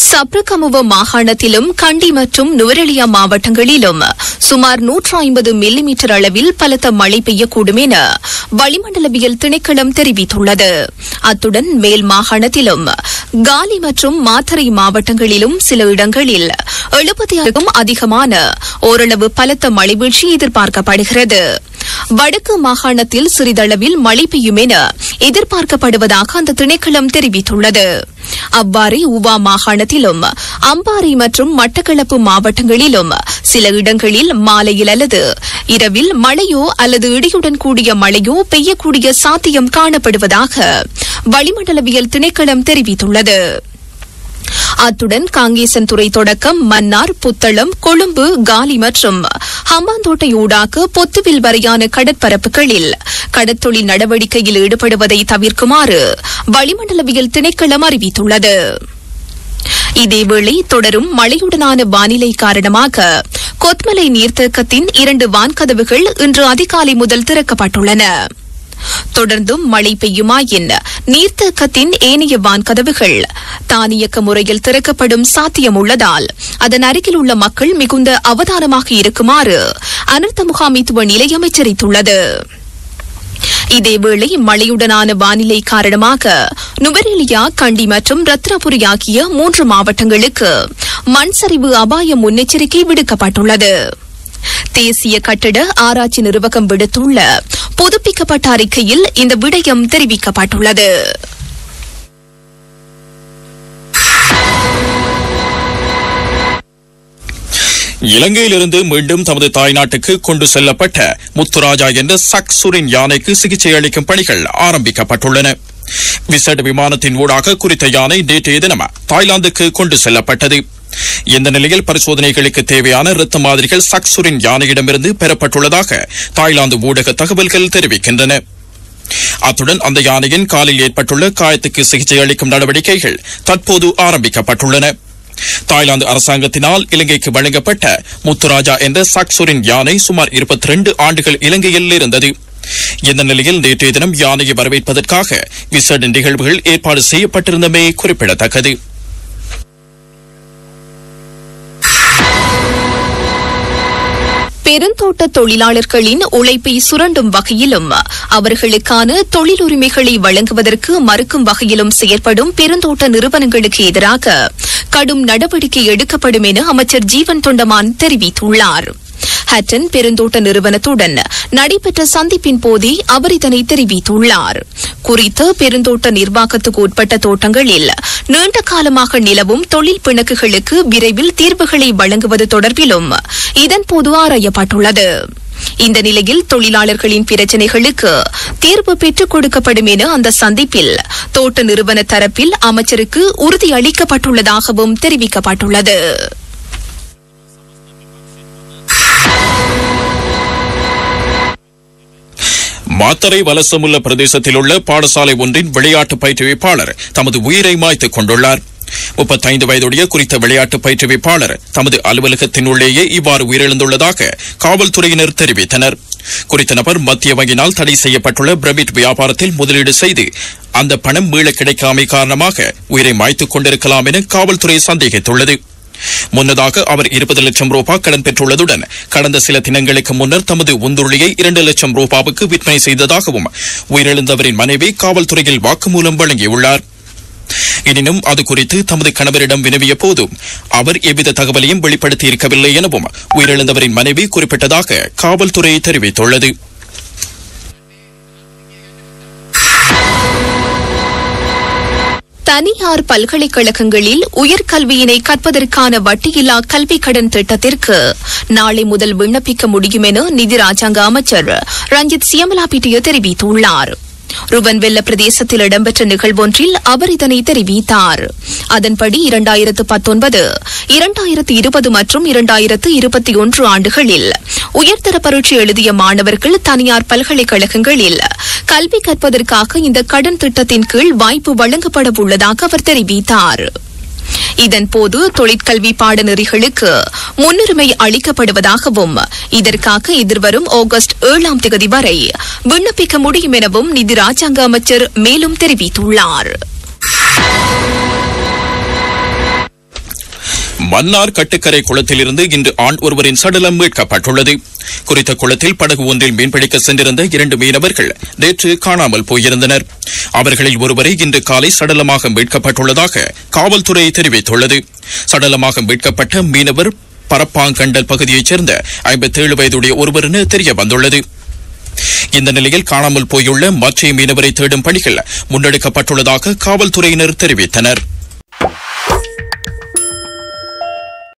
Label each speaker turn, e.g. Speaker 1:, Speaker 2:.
Speaker 1: சப்ரகமுவ மாகாணத்திலும் கண்டி மற்றும் நுவரெலியா மாவட்டங்களிலும் சுமார் நூற்று ஐம்பது மில்லிமீட்டர் அளவில் பலத்த மழை பெய்யக்கூடும் என வளிமண்டலவியல் திணைக்களம் தெரிவித்துள்ளது அத்துடன் மேல் மாகாணத்திலும் காலி மற்றும் மாத்தறை மாவட்டங்களிலும் சில இடங்களில் எழுபதிற்கும் அதிகமான ஓரளவு பலத்த மழை வீழ்ச்சி எதிர்பார்க்கப்படுகிறது வடக்கு மாகாணத்தில் சிறிதளவில் மழை பெய்யும் என எதிர்பார்க்கப்படுவதாக அந்த திணைக்களம் தெரிவித்துள்ளது அவ்வாறே உவா மாகாணத்திலும் அம்பாறை மற்றும் மட்டக்களப்பு மாவட்டங்களிலும் சில இடங்களில் மாலையில் அல்லது இரவில் மழையோ அல்லது இடியுடன் கூடிய மழையோ பெய்யக்கூடிய சாத்தியம் காணப்படுவதாக வளிமண்டலவியல் திணைக்களம் தெரிவித்துள்ளது அத்துடன் காங்கேசன்துறை தொடக்கம் மன்னார் புத்தளம் கொழும்பு காலி மற்றும் ஹம்பாந்தோட்டை ஊடாக பொத்துவில் வரையான கடற்பரப்புகளில் கடற்தொழில் நடவடிக்கையில் ஈடுபடுவதை தவிர்க்குமாறு வளிமண்டலவியல் திணைக்களம் அறிவித்துள்ளது இதேவேளை தொடரும் மழையுடனான வானிலை காரணமாக கொத்மலை நீர்த்தேக்கத்தின் இரண்டு வான்கதவுகள் இன்று அதிகாலை முதல் திறக்கப்பட்டுள்ளன தொடர்ந்தும் மழை பெய்யுமாயின் நீர்த்தேக்கத்தின் ஏனைய வான்கதவுகள் தானியக்க முறையில் திறக்கப்படும் சாத்தியம் உள்ளதால் அதன் அருகில் உள்ள மக்கள் மிகுந்த அவதானமாக இருக்குமாறு அனர்த்த முகாமைத்துவ நிலையம் எச்சரித்துள்ளது இதேவேளை மழையுடனான வானிலை காரணமாக நுவரெலியா கண்டி மற்றும் ரத்னபுரி ஆகிய மூன்று மாவட்டங்களுக்கு மண் சரிவு அபாய முன்னெச்சரிக்கை விடுக்கப்பட்டுள்ளது தேசிய கட்டட ஆராய்ச்சி நிறுவகம் விடுத்துள்ள புதுப்பிக்கப்பட்ட அறிக்கையில் இந்த விடயம் தெரிவிக்கப்பட்டுள்ளது
Speaker 2: இலங்கையிலிருந்து மீண்டும் தமது தாய்நாட்டுக்கு கொண்டு செல்லப்பட்ட முத்துராஜா என்ற சக்சுரின் யானைக்கு சிகிச்சை அளிக்கும் பணிகள் ஆரம்பிக்கப்பட்டுள்ளன விசேட விமானத்தின் ஊடாக குறித்த யானை நேற்றைய தினம் தாய்லாந்துக்கு கொண்டு செல்லப்பட்டது இந்த நிலையில் பரிசோதனைகளுக்கு தேவையான இரத்த மாதிரிகள் சக்சுரின் யானையிடமிருந்து பெறப்பட்டுள்ளதாக தாய்லாந்து ஊடக தகவல்கள் தெரிவிக்கின்றன அத்துடன் அந்த யானையின் காலில் ஏற்பட்டுள்ள காயத்துக்கு சிகிச்சை அளிக்கும் நடவடிக்கைகள் தற்போது ஆரம்பிக்கப்பட்டுள்ளன தாய்லாந்து அரசாங்கத்தினால் இலங்கைக்கு வழங்கப்பட்ட முத்துராஜா என்ற சக்சுரின் யானை சுமார் இருபத்தி ரெண்டு ஆண்டுகள் இலங்கையில் இருந்தது இந்த நிலையில் நேற்றைய தினம் யானையை வரவேற்பதற்காக விசேட நிகழ்வுகள் ஏற்பாடு செய்யப்பட்டிருந்தமே குறிப்பிடத்தக்கது
Speaker 1: பெருந்தோட்ட தொழிலாளர்களின் உழைப்பை சுரண்டும் வகையிலும் அவர்களுக்கான தொழில் உரிமைகளை வழங்குவதற்கு மறுக்கும் வகையிலும் செயற்படும் பெருந்தோட்ட நிறுவனங்களுக்கு எதிராக கடும் நடவடிக்கை எடுக்கப்படும் என அமைச்சர் ஜீவன் தொண்டமான் தெரிவித்துள்ளார் ஹட்டன் பெருந்தோட்ட நிறுவனத்துடன் நடைபெற்ற சந்திப்பின் போதே அவர் இதனை தெரிவித்துள்ளார் குறித்த பெருந்தோட்ட நிர்வாகத்துக்கு உட்பட்ட தோட்டங்களில் நீண்ட காலமாக நிலவும் தொழில் பிணக்குகளுக்கு விரைவில் தீர்வுகளை வழங்குவது தொடர்பிலும் இதன்போது ஆராயப்பட்டுள்ளது இந்த நிலையில் தொழிலாளர்களின் பிரச்சினைகளுக்கு தீர்வு பெற்றுக் கொடுக்கப்படும் என அந்த சந்திப்பில் தோட்ட நிறுவன தரப்பில் அமைச்சருக்கு உறுதியளிக்கப்பட்டுள்ளதாகவும் தெரிவிக்கப்பட்டுள்ளது
Speaker 2: மாத்தரை வலசமுள்ள பிரதேசத்தில் உள்ள பாடசாலை ஒன்றின் விளையாட்டு பயிற்றுவிப்பாளர் தமது உயிரை மாய்த்துக் கொண்டுள்ளார் முப்பத்தைந்து வயதுடைய குறித்த விளையாட்டு பயிற்றுவிப்பாளர் தமது அலுவலகத்தின் உள்ளேயே இவ்வாறு உயிரிழந்துள்ளதாக காவல்துறையினர் தெரிவித்தனர் குறித்த நபர் மத்திய வங்கியினால் தடை செய்யப்பட்டுள்ள பிரமிட் வியாபாரத்தில் முதலீடு செய்து அந்த பணம் மீள கிடைக்காமை காரணமாக உயிரை மாய்த்துக் கொண்டிருக்கலாம் என காவல்துறை சந்தேகித்துள்ளது முன்னதாக அவர் இருபது லட்சம் ரூபாய் கடன் பெற்றுள்ளதுடன் கடந்த சில தினங்களுக்கு முன்னர் தமது உந்துருளியை இரண்டு லட்சம் ரூபாவுக்கு விற்பனை செய்ததாகவும் உயிரிழந்தவரின் மனைவி காவல்துறையில் வாக்குமூலம் வழங்கியுள்ளார் எனினும் அது குறித்து தமது கணவரிடம் வினவிய போதும் அவர் எவ்வித தகவலையும் வெளிப்படுத்தி இருக்கவில்லை எனவும் உயிரிழந்தவரின் மனைவி குறிப்பிட்டதாக காவல்துறை தெரிவித்துள்ளது
Speaker 1: தனியார் பல்கலைக்கழகங்களில் உயர்கல்வியினை கற்பதற்கான வட்டியில்லா கல்விக் கடன் திட்டத்திற்கு நாளை முதல் விண்ணப்பிக்க முடியும் என நிதி ராஜாங்க அமைச்சர் ரஞ்சித் சியமலாபிட்டிய தெரிவித்துள்ளார் ருவன்வெல்ல பிரதேசத்தில் இடம்பெற்ற நிகழ்வொன்றில் அவர் இதனை தெரிவித்தார் அதன்படி இரண்டாயிரத்து பத்தொன்பது இரண்டாயிரத்து இருபது மற்றும் இரண்டாயிரத்து இருபத்தி ஒன்று ஆண்டுகளில் உயர்தர பரீட்சை எழுதிய மாணவர்கள் தனியார் பல்கலைக்கழகங்களில் கல்வி கற்பதற்காக இந்த கடன் திட்டத்தின் கீழ் வாய்ப்பு வழங்கப்பட உள்ளதாக அவர் தெரிவித்தார் இதன்போது தொழிற்கல்வி பாடநெறிகளுக்கு முன்னுரிமை அளிக்கப்படுவதாகவும் இதற்காக எதிர்வரும் ஆகஸ்ட் ஏழாம் தேதி வரை விண்ணப்பிக்க முடியும் எனவும் நிதி ராஜாங்க அமைச்சர் மேலும் தெரிவித்துள்ளார்
Speaker 2: மன்னார் கட்டுக்கரை குளத்திலிருந்து இன்று ஆண் ஒருவரின் சடலம் மீட்கப்பட்டுள்ளது குறித்த குளத்தில் படகு ஒன்றில் மீன்பிடிக்க சென்றிருந்த இரண்டு மீனவர்கள் நேற்று காணாமல் போயிருந்தனர் அவர்களில் ஒருவரை இன்று காலை சடலமாக மீட்கப்பட்டுள்ளதாக காவல்துறை தெரிவித்துள்ளது சடலமாக மீட்கப்பட்ட மீனவர் பரப்பாங்கண்டல் பகுதியைச் சேர்ந்த ஐம்பத்தேழு வயதுடைய ஒருவர் என தெரிய வந்துள்ளது இந்த நிலையில் காணாமல் போயுள்ள மற்ற மீனவரை தேடும் பணிகள் முன்னெடுக்கப்பட்டுள்ளதாக காவல்துறையினர் தெரிவித்தனர்